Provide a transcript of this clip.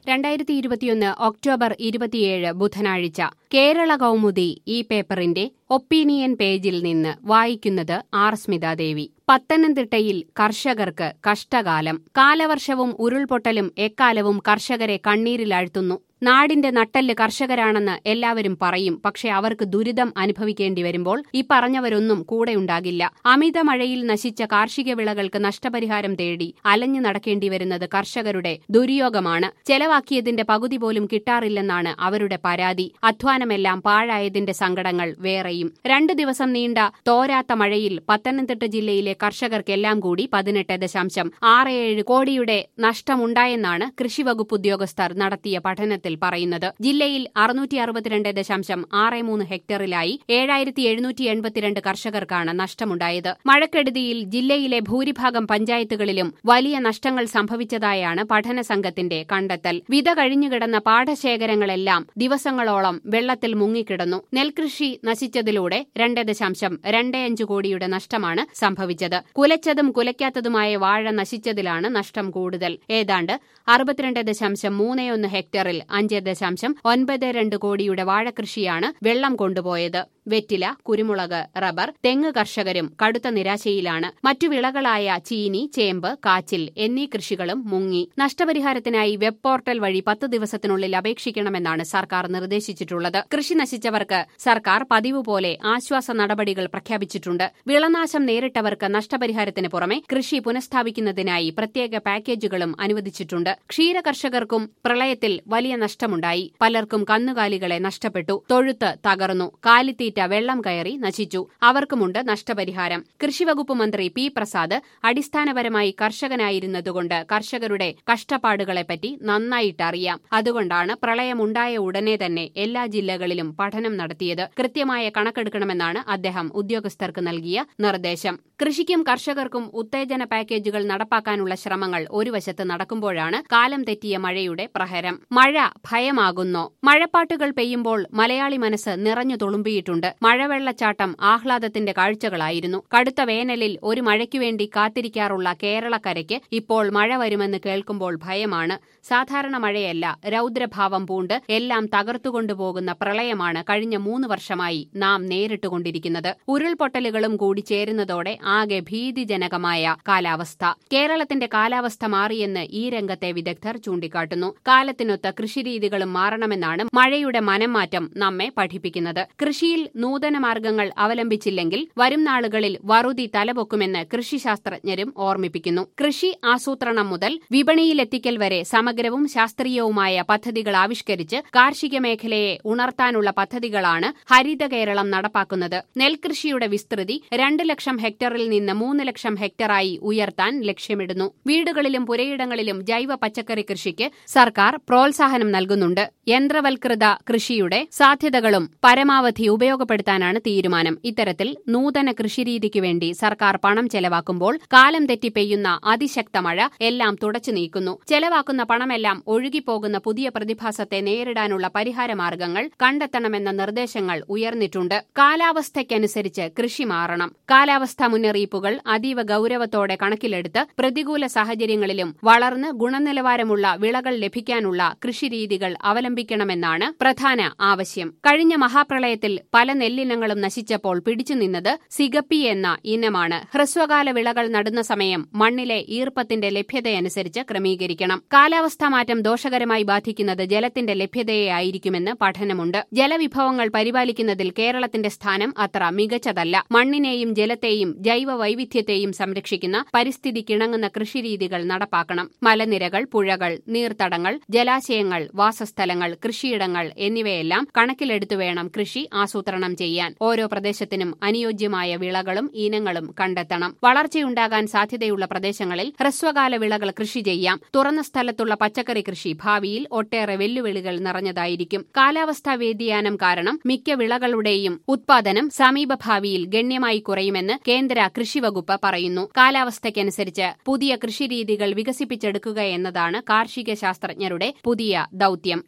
രണ്ടായിരത്തി ഇരുപത്തിയൊന്ന് ഒക്ടോബർ ഇരുപത്തിയേഴ് ബുധനാഴ്ച കേരള കൗമുദി ഈ പേപ്പറിന്റെ ഒപ്പീനിയൻ പേജിൽ നിന്ന് വായിക്കുന്നത് ആർ സ്മിതാദേവി പത്തനംതിട്ടയിൽ കർഷകർക്ക് കഷ്ടകാലം കാലവർഷവും ഉരുൾപൊട്ടലും എക്കാലവും കർഷകരെ കണ്ണീരിലാഴ്ത്തുന്നു നാടിന്റെ നട്ടെല്ല് കർഷകരാണെന്ന് എല്ലാവരും പറയും പക്ഷെ അവർക്ക് ദുരിതം അനുഭവിക്കേണ്ടി വരുമ്പോൾ ഈ പറഞ്ഞവരൊന്നും കൂടെയുണ്ടാകില്ല അമിത മഴയിൽ നശിച്ച കാർഷിക വിളകൾക്ക് നഷ്ടപരിഹാരം തേടി അലഞ്ഞു നടക്കേണ്ടി വരുന്നത് കർഷകരുടെ ദുര്യോഗമാണ് ചെലവാക്കിയതിന്റെ പകുതി പോലും കിട്ടാറില്ലെന്നാണ് അവരുടെ പരാതി അധ്വാനമെല്ലാം പാഴായതിന്റെ സങ്കടങ്ങൾ വേറെയും രണ്ടു ദിവസം നീണ്ട തോരാത്ത മഴയിൽ പത്തനംതിട്ട ജില്ലയിലെ കർഷകർക്കെല്ലാം കൂടി പതിനെട്ട് ദശാംശം ആറ് ഏഴ് കോടിയുടെ നഷ്ടമുണ്ടായെന്നാണ് കൃഷിവകുപ്പ് ഉദ്യോഗസ്ഥർ നടത്തിയ പഠനത്തിൽ പറയുന്നത് ജില്ലയിൽ അറുന്നൂറ്റി അറുപത്തിരണ്ട് ദശാംശം ആറ് മൂന്ന് ഹെക്ടറിലായി ഏഴായിരത്തി എഴുന്നൂറ്റി എൺപത്തിരണ്ട് കർഷകർക്കാണ് നഷ്ടമുണ്ടായത് മഴക്കെടുതിയിൽ ജില്ലയിലെ ഭൂരിഭാഗം പഞ്ചായത്തുകളിലും വലിയ നഷ്ടങ്ങൾ സംഭവിച്ചതായാണ് പഠന സംഘത്തിന്റെ കണ്ടെത്തൽ വിത കഴിഞ്ഞുകിടന്ന പാടശേഖരങ്ങളെല്ലാം ദിവസങ്ങളോളം വെള്ളത്തിൽ മുങ്ങിക്കിടന്നു നെൽകൃഷി നശിച്ചതിലൂടെ രണ്ട് ദശാംശം രണ്ട് അഞ്ച് കോടിയുടെ നഷ്ടമാണ് സംഭവിച്ചത് കുലച്ചതും കുലയ്ക്കാത്തതുമായ വാഴ നശിച്ചതിലാണ് നഷ്ടം കൂടുതൽ ഏതാണ്ട് അറുപത്തിരണ്ട് ദശാംശം മൂന്ന് ഒന്ന് ഹെക്ടറിൽ അഞ്ച് ദശാംശം ഒൻപത് രണ്ട് കോടിയുടെ വാഴകൃഷിയാണ് വെള്ളം കൊണ്ടുപോയത് വെറ്റില കുരുമുളക് റബ്ബർ തെങ്ങ് കർഷകരും കടുത്ത നിരാശയിലാണ് മറ്റു വിളകളായ ചീനി ചേമ്പ് കാച്ചിൽ എന്നീ കൃഷികളും മുങ്ങി നഷ്ടപരിഹാരത്തിനായി വെബ് പോർട്ടൽ വഴി പത്ത് ദിവസത്തിനുള്ളിൽ അപേക്ഷിക്കണമെന്നാണ് സർക്കാർ നിർദ്ദേശിച്ചിട്ടുള്ളത് കൃഷി നശിച്ചവർക്ക് സർക്കാർ പതിവ് പോലെ ആശ്വാസ നടപടികൾ പ്രഖ്യാപിച്ചിട്ടുണ്ട് വിളനാശം നേരിട്ടവർക്ക് നഷ്ടപരിഹാരത്തിന് പുറമെ കൃഷി പുനഃസ്ഥാപിക്കുന്നതിനായി പ്രത്യേക പാക്കേജുകളും അനുവദിച്ചിട്ടുണ്ട് ക്ഷീര കർഷകർക്കും പ്രളയത്തിൽ വലിയ നഷ്ടമുണ്ടായി പലർക്കും കന്നുകാലികളെ നഷ്ടപ്പെട്ടു തൊഴുത്ത് തകർന്നു കാലിത്തീറ്റ വെള്ളം കയറി നശിച്ചു അവർക്കുമുണ്ട് നഷ്ടപരിഹാരം കൃഷിവകുപ്പ് മന്ത്രി പി പ്രസാദ് അടിസ്ഥാനപരമായി കർഷകനായിരുന്നതുകൊണ്ട് കർഷകരുടെ കഷ്ടപ്പാടുകളെപ്പറ്റി നന്നായിട്ടറിയാം അതുകൊണ്ടാണ് പ്രളയമുണ്ടായ ഉടനെ തന്നെ എല്ലാ ജില്ലകളിലും പഠനം നടത്തിയത് കൃത്യമായ കണക്കെടുക്കണമെന്നാണ് അദ്ദേഹം ഉദ്യോഗസ്ഥർക്ക് നൽകിയ നിർദ്ദേശം കൃഷിക്കും കർഷകർക്കും ഉത്തേജന പാക്കേജുകൾ നടപ്പാക്കാനുള്ള ശ്രമങ്ങൾ ഒരു വശത്ത് നടക്കുമ്പോഴാണ് കാലം തെറ്റിയ മഴയുടെ പ്രഹരം മഴ ഭയമാകുന്നോ മഴപ്പാട്ടുകൾ പെയ്യുമ്പോൾ മലയാളി മനസ്സ് നിറഞ്ഞു തുളുമ്പിയിട്ടുണ്ട് മഴവെള്ളച്ചാട്ടം ആഹ്ലാദത്തിന്റെ കാഴ്ചകളായിരുന്നു കടുത്ത വേനലിൽ ഒരു മഴയ്ക്കുവേണ്ടി കാത്തിരിക്കാറുള്ള കേരളക്കരയ്ക്ക് ഇപ്പോൾ മഴ വരുമെന്ന് കേൾക്കുമ്പോൾ ഭയമാണ് സാധാരണ മഴയല്ല രൗദ്രഭാവം പൂണ്ട് എല്ലാം തകർത്തുകൊണ്ടുപോകുന്ന പ്രളയമാണ് കഴിഞ്ഞ മൂന്ന് വർഷമായി നാം നേരിട്ടുകൊണ്ടിരിക്കുന്നത് ഉരുൾപൊട്ടലുകളും കൂടി ചേരുന്നതോടെ ആകെ ഭീതിജനകമായ കാലാവസ്ഥ കേരളത്തിന്റെ കാലാവസ്ഥ മാറിയെന്ന് ഈ രംഗത്തെ വിദഗ്ധർ ചൂണ്ടിക്കാട്ടുന്നു കാലത്തിനൊത്ത കൃഷിരീതികളും മാറണമെന്നാണ് മഴയുടെ മനംമാറ്റം നമ്മെ പഠിപ്പിക്കുന്നത് കൃഷിയിൽ നൂതന മാർഗങ്ങൾ അവലംബിച്ചില്ലെങ്കിൽ വരും നാളുകളിൽ വറുതി തലപൊക്കുമെന്ന് കൃഷിശാസ്ത്രജ്ഞരും ഓർമ്മിപ്പിക്കുന്നു കൃഷി ആസൂത്രണം മുതൽ വിപണിയിലെത്തിക്കൽ വരെ സമഗ്രവും ശാസ്ത്രീയവുമായ പദ്ധതികൾ ആവിഷ്കരിച്ച് കാർഷിക മേഖലയെ ഉണർത്താനുള്ള പദ്ധതികളാണ് ഹരിത കേരളം നടപ്പാക്കുന്നത് നെൽകൃഷിയുടെ വിസ്തൃതി രണ്ട് ലക്ഷം ഹെക്ടറിൽ നിന്ന് മൂന്ന് ലക്ഷം ഹെക്ടറായി ഉയർത്താൻ ലക്ഷ്യമിടുന്നു വീടുകളിലും പുരയിടങ്ങളിലും ജൈവ പച്ചക്കറി കൃഷിക്ക് സർക്കാർ പ്രോത്സാഹനം നൽകുന്നുണ്ട് യന്ത്രവൽകൃത കൃഷിയുടെ സാധ്യതകളും പരമാവധി ഉപയോഗപ്പെടുത്താനാണ് തീരുമാനം ഇത്തരത്തിൽ നൂതന കൃഷിരീതിക്ക് വേണ്ടി സർക്കാർ പണം ചെലവാക്കുമ്പോൾ കാലം തെറ്റി പെയ്യുന്ന അതിശക്ത മഴ എല്ലാം തുടച്ചു നീക്കുന്നു ചെലവാക്കുന്ന പണമെല്ലാം ഒഴുകിപ്പോകുന്ന പുതിയ പ്രതിഭാസത്തെ നേരിടാനുള്ള പരിഹാരമാർഗങ്ങൾ കണ്ടെത്തണമെന്ന നിർദ്ദേശങ്ങൾ ഉയർന്നിട്ടുണ്ട് കാലാവസ്ഥയ്ക്കനുസരിച്ച് കൃഷി മാറണം കാലാവസ്ഥാ മുന്നറിയിപ്പുകൾ അതീവ ഗൌരവത്തോടെ കണക്കിലെടുത്ത് പ്രതികൂല സാഹചര്യങ്ങളിലും വളർന്ന് ഗുണനിലവാരമുള്ള വിളകൾ ലഭിക്കാനുള്ള കൃഷിരീതികൾ അവലംബിക്കണമെന്നാണ് പ്രധാന ആവശ്യം കഴിഞ്ഞ മഹാപ്രളയത്തിൽ പല നെല്ലിനങ്ങളും നശിച്ചപ്പോൾ പിടിച്ചുനിന്നത് സിഗപ്പി എന്ന ഇനമാണ് ഹ്രസ്വകാല വിളകൾ നടുന്ന സമയം മണ്ണിലെ ഈർപ്പത്തിന്റെ ലഭ്യതയനുസരിച്ച് ക്രമീകരിക്കണം കാലാവസ്ഥാ മാറ്റം ദോഷകരമായി ബാധിക്കുന്നത് ജലത്തിന്റെ ലഭ്യതയെ ആയിരിക്കുമെന്ന് പഠനമുണ്ട് ജലവിഭവങ്ങൾ പരിപാലിക്കുന്നതിൽ കേരളത്തിന്റെ സ്ഥാനം അത്ര മികച്ചതല്ല മണ്ണിനെയും ജലത്തെയും ജൈവ വൈവിധ്യത്തെയും സംരക്ഷിക്കുന്ന പരിസ്ഥിതിക്കിണങ്ങുന്ന കൃഷിരീതികൾ നടപ്പാക്കണം മലനിരകൾ പുഴകൾ നീർത്തടങ്ങൾ ജലാശയങ്ങൾ വാസസ്ഥലങ്ങൾ കൃഷിയിടങ്ങൾ എന്നിവയെല്ലാം കണക്കിലെടുത്തു വേണം കൃഷി ആസൂത്രണം ചെയ്യാൻ ഓരോ പ്രദേശത്തിനും അനുയോജ്യമായ വിളകളും ഇനങ്ങളും കണ്ടെത്തണം വളർച്ചയുണ്ടാകാൻ സാധ്യതയുള്ള പ്രദേശങ്ങളിൽ ഹ്രസ്വകാല വിളകൾ കൃഷി ചെയ്യാം തുറന്ന സ്ഥലത്തുള്ള പച്ചക്കറി കൃഷി ഭാവിയിൽ ഒട്ടേറെ വെല്ലുവിളികൾ നിറഞ്ഞതായിരിക്കും കാലാവസ്ഥാ വ്യതിയാനം കാരണം മിക്ക വിളകളുടെയും ഉത്പാദനം സമീപഭാവിയിൽ ഗണ്യമായി കുറയുമെന്ന് കേന്ദ്ര കൃഷിവകുപ്പ് പറയുന്നു കാലാവസ്ഥയ്ക്കനുസരിച്ച് പുതിയ കൃഷിരീതികൾ വികസിപ്പിച്ചെടുക്കുക എന്നതാണ് കാർഷിക ശാസ്ത്രജ്ഞരുടെ പുതിയ ദൌത്യം